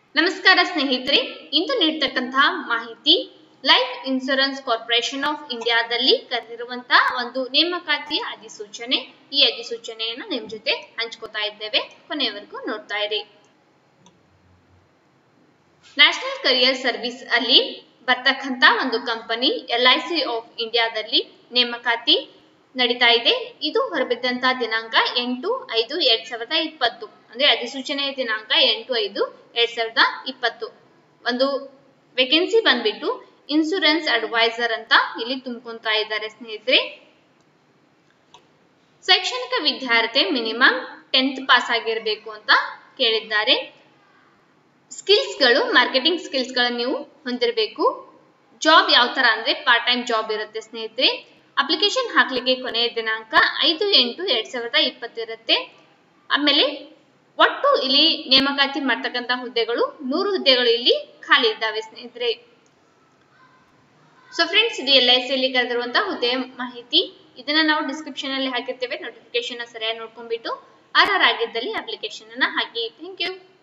ನಮಸ್ಕಾರ ಸ್ನೇಹಿತರೆ ಇಂದು ನೀಡ್ತಕ್ಕಂತಹ ಮಾಹಿತಿ ಲೈಫ್ ಇನ್ಶೂರೆನ್ಸ್ ಕಾರ್ಪೊರೇಷನ್ ಆಫ್ ಇಂಡಿಯಾದಲ್ಲಿ ಕರೆದಿರುವಂತಹ ಒಂದು ನೇಮಕಾತಿಯ ಅಧಿಸೂಚನೆ ಈ ಅಧಿಸೂಚನೆಯನ್ನು ನಿಮ್ ಜೊತೆ ಹಂಚ್ಕೋತಾ ಇದ್ದೇವೆ ಕೊನೆಯವರೆಗೂ ನೋಡ್ತಾ ಇರಿ ನ್ಯಾಷನಲ್ ಕರಿಯರ್ ಸರ್ವಿಸ್ ಅಲ್ಲಿ ಬರ್ತಕ್ಕಂತ ಒಂದು company L I C of ಇಂಡಿಯಾದಲ್ಲಿ ನೇಮಕಾತಿ ನಡೀತಾ ಇದೆ ಇದು ಹೊರಬಿದ್ದಂತ ದಿನಾಂಕ ಎಂಟು ಐದು ಎರಡ್ ಸಾವಿರದ ಇಪ್ಪತ್ತು ಅಂದ್ರೆ ಅಧಿಸೂಚನೆಯ ದಿನಾಂಕ ಎಂಟು ಐದು ಎರಡ್ ಸಾವಿರದ ಇಪ್ಪತ್ತು ಒಂದು ವೇಕೆನ್ಸಿ ಬಂದ್ಬಿಟ್ಟು ಇನ್ಸೂರೆನ್ಸ್ ಅಡ್ವೈಸರ್ ಅಂತ ಇಲ್ಲಿ ತುಂಬ್ಕೊಂತಾ ಇದ್ದಾರೆ ಸ್ನೇಹಿತರೆ ಶೈಕ್ಷಣಿಕ ವಿದ್ಯಾರ್ಥಿ ಮಿನಿಮಮ್ ಟೆಂತ್ ಪಾಸ್ ಆಗಿರಬೇಕು ಅಂತ ಕೇಳಿದ್ದಾರೆ ಸ್ಕಿಲ್ಸ್ಗಳು ಮಾರ್ಕೆಟಿಂಗ್ ಸ್ಕಿಲ್ಸ್ಗಳನ್ನು ನೀವು ಹೊಂದಿರಬೇಕು ಜಾಬ್ ಯಾವ ತರ ಅಂದ್ರೆ ಪಾರ್ಟ್ ಟೈಮ್ ಜಾಬ್ ಇರುತ್ತೆ ಸ್ನೇಹಿತರೆ ಅಪ್ಲಿಕೇಶನ್ ಹಾಕ್ಲಿಕ್ಕೆ ಕೊನೆಯ ದಿನಾಂಕ ಐದು ಎಂಟು ಎರಡ್ ಸಾವಿರದ ಇಪ್ಪತ್ತಿರುತ್ತೆ ಆಮೇಲೆ ಒಟ್ಟು ಇಲ್ಲಿ ನೇಮಕಾತಿ ಮಾಡ್ತಕ್ಕಂಥ ಹುದ್ದೆಗಳು ನೂರು ಹುದ್ದೆಗಳು ಇಲ್ಲಿ ಖಾಲಿ ಇದ್ದಾವೆ ಸ್ನೇಹಿತರೆ ಸೊ ಫ್ರೆಂಡ್ಸ್ ಇದು ಎಲ್ ಐ ಸಿಯಲ್ಲಿ ಕರೆದಿರುವಂತಹ ಹುದ್ದೆಯ ಮಾಹಿತಿ ಇದನ್ನ ನಾವು ಡಿಸ್ಕ್ರಿಪ್ಷನ್ ಅಲ್ಲಿ ಹಾಕಿರ್ತೇವೆ ನೋಟಿಫಿಕೇಶನ್ ಸರಿಯಾಗಿ ನೋಡ್ಕೊಂಡ್ಬಿಟ್ಟು ಆರ್ ಆರ್ ಆಗಿದ್ದಲ್ಲಿ ಅಪ್ಲಿಕೇಶನ್ ಅನ್ನ ಹಾಕಿ ಥ್ಯಾಂಕ್ ಯು